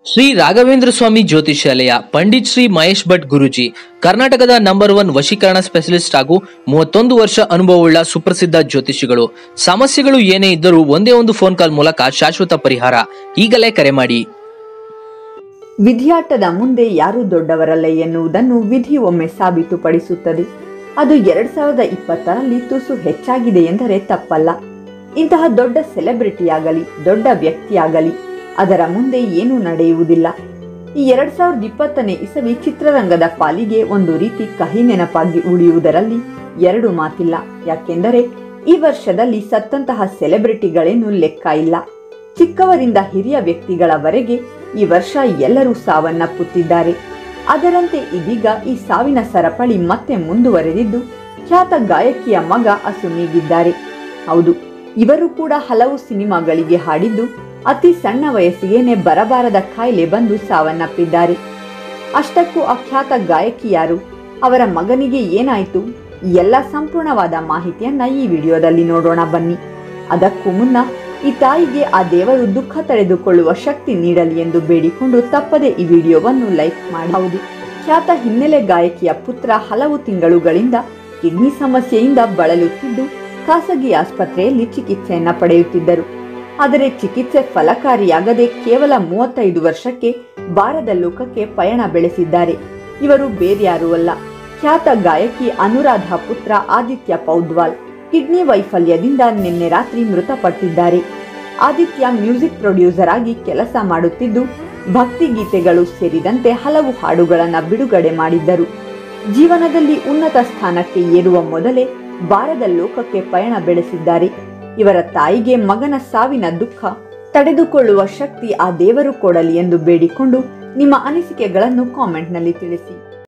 ಶ್ರೀ ರಾಘವೇಂದ್ರ ಸ್ವಾಮಿ ಜ್ಯೋತಿಷಾಲಯ ಪಂಡಿತ್ ಶ್ರೀ ಮಹೇಶ್ ಭಟ್ ಗುರುಜಿ ಕರ್ನಾಟಕದ number one ವಶೀಕರಣ specialist ಹಾಗೂ ಮೂವತ್ತೊಂದು ವರ್ಷ ಅನುಭವವುಳ್ಳ ಸುಪ್ರಸಿದ್ಧ ಜ್ಯೋತಿಷಿಗಳು ಸಮಸ್ಯೆಗಳು ಏನೇ ಇದ್ದರೂ ಒಂದೇ ಒಂದು ಫೋನ್ ಕಾಲ್ ಮೂಲಕ ಶಾಶ್ವತ ಪರಿಹಾರ ಈಗಲೇ ಕರೆ ಮಾಡಿ ವಿಧಿಯಾಟದ ಮುಂದೆ ಯಾರೂ ದೊಡ್ಡವರಲ್ಲ ಎನ್ನುವುದನ್ನು ವಿಧಿ ಒಮ್ಮೆ ಸಾಬೀತುಪಡಿಸುತ್ತದೆ ಅದು ಎರಡ್ ಸಾವಿರದ ಇಪ್ಪತ್ತರಲ್ಲಿ ತುಸು ಹೆಚ್ಚಾಗಿದೆ ಎಂದರೆ ತಪ್ಪಲ್ಲ ಇಂತಹ ದೊಡ್ಡ ಸೆಲೆಬ್ರಿಟಿಯಾಗಲಿ ದೊಡ್ಡ ವ್ಯಕ್ತಿಯಾಗಲಿ ಅದರ ಮುಂದೆ ಏನೂ ನಡೆಯುವುದಿಲ್ಲ ಈ ಎರಡ್ ಸಾವಿರದ ಇಪ್ಪತ್ತನೇ ಇಸವಿ ಚಿತ್ರರಂಗದ ಪಾಲಿಗೆ ಒಂದು ರೀತಿ ಕಹಿ ನೆನಪಾಗಿ ಉಳಿಯುವುದರಲ್ಲಿ ಎರಡು ಮಾತಿಲ್ಲ ಯಾಕೆಂದರೆ ಈ ವರ್ಷದಲ್ಲಿ ಸತ್ತಂತಹ ಸೆಲೆಬ್ರಿಟಿಗಳೇನು ಲೆಕ್ಕ ಇಲ್ಲ ಚಿಕ್ಕವರಿಂದ ಹಿರಿಯ ವ್ಯಕ್ತಿಗಳವರೆಗೆ ಈ ವರ್ಷ ಎಲ್ಲರೂ ಸಾವನ್ನಪ್ಪುತ್ತಿದ್ದಾರೆ ಅದರಂತೆ ಇದೀಗ ಈ ಸಾವಿನ ಸರಪಳಿ ಮತ್ತೆ ಮುಂದುವರೆದಿದ್ದು ಖ್ಯಾತ ಗಾಯಕಿಯ ಮಗ ಅಸುನೀಗಿದ್ದಾರೆ ಹೌದು ಇವರು ಕೂಡ ಹಲವು ಸಿನಿಮಾಗಳಿಗೆ ಹಾಡಿದ್ದು ಅತಿ ಸಣ್ಣ ವಯಸ್ಸಿಗೇನೆ ಬರಬಾರದ ಕಾಯಿಲೆ ಬಂದು ಸಾವನ್ನಪ್ಪಿದ್ದಾರೆ ಅಷ್ಟಕ್ಕೂ ಆ ಖ್ಯಾತ ಗಾಯಕಿ ಯಾರು ಅವರ ಮಗನಿಗೆ ಏನಾಯಿತು ಈ ಎಲ್ಲ ಸಂಪೂರ್ಣವಾದ ಮಾಹಿತಿಯನ್ನ ಈ ವಿಡಿಯೋದಲ್ಲಿ ನೋಡೋಣ ಬನ್ನಿ ಅದಕ್ಕೂ ಮುನ್ನ ಈ ತಾಯಿಗೆ ಆ ದೇವರು ದುಃಖ ತಡೆದುಕೊಳ್ಳುವ ಶಕ್ತಿ ನೀಡಲಿ ಎಂದು ಬೇಡಿಕೊಂಡು ತಪ್ಪದೆ ಈ ವಿಡಿಯೋವನ್ನು ಲೈಕ್ ಮಾಡಿ ಹೌದು ಖ್ಯಾತ ಹಿನ್ನೆಲೆ ಗಾಯಕಿಯ ಪುತ್ರ ಹಲವು ತಿಂಗಳುಗಳಿಂದ ಕಿಡ್ನಿ ಸಮಸ್ಯೆಯಿಂದ ಬಳಲುತ್ತಿದ್ದು ಖಾಸಗಿ ಆಸ್ಪತ್ರೆಯಲ್ಲಿ ಚಿಕಿತ್ಸೆಯನ್ನ ಪಡೆಯುತ್ತಿದ್ದರು ಆದರೆ ಚಿಕಿತ್ಸೆ ಫಲಕಾರಿಯಾಗದೆ ಕೇವಲ ಮೂವತ್ತೈದು ವರ್ಷಕ್ಕೆ ಬಾರದ ಲೋಕಕ್ಕೆ ಪಯಣ ಬೆಳೆಸಿದ್ದಾರೆ ಇವರು ಬೇರ್ಯಾರೂ ಅಲ್ಲ ಖ್ಯಾತ ಗಾಯಕಿ ಅನುರಾಧ ಪುತ್ರ ಆದಿತ್ಯ ಪೌದ್ವಾಲ್ ಕಿಡ್ನಿ ವೈಫಲ್ಯದಿಂದ ನಿನ್ನೆ ರಾತ್ರಿ ಮೃತಪಟ್ಟಿದ್ದಾರೆ ಆದಿತ್ಯ ಮ್ಯೂಸಿಕ್ ಪ್ರೊಡ್ಯೂಸರ್ ಆಗಿ ಕೆಲಸ ಮಾಡುತ್ತಿದ್ದು ಭಕ್ತಿ ಗೀತೆಗಳು ಸೇರಿದಂತೆ ಹಲವು ಹಾಡುಗಳನ್ನು ಬಿಡುಗಡೆ ಮಾಡಿದ್ದರು ಜೀವನದಲ್ಲಿ ಉನ್ನತ ಸ್ಥಾನಕ್ಕೆ ಏರುವ ಮೊದಲೇ ಬಾರದ ಲೋಕಕ್ಕೆ ಪಯಣ ಬೆಳೆಸಿದ್ದಾರೆ ಇವರ ತಾಯಿಗೆ ಮಗನ ಸಾವಿನ ದುಃಖ ತಡೆದುಕೊಳ್ಳುವ ಶಕ್ತಿ ಆ ದೇವರು ಕೊಡಲಿ ಎಂದು ಬೇಡಿಕೊಂಡು ನಿಮ್ಮ ಅನಿಸಿಕೆಗಳನ್ನು ಕಾಮೆಂಟ್ನಲ್ಲಿ ತಿಳಿಸಿ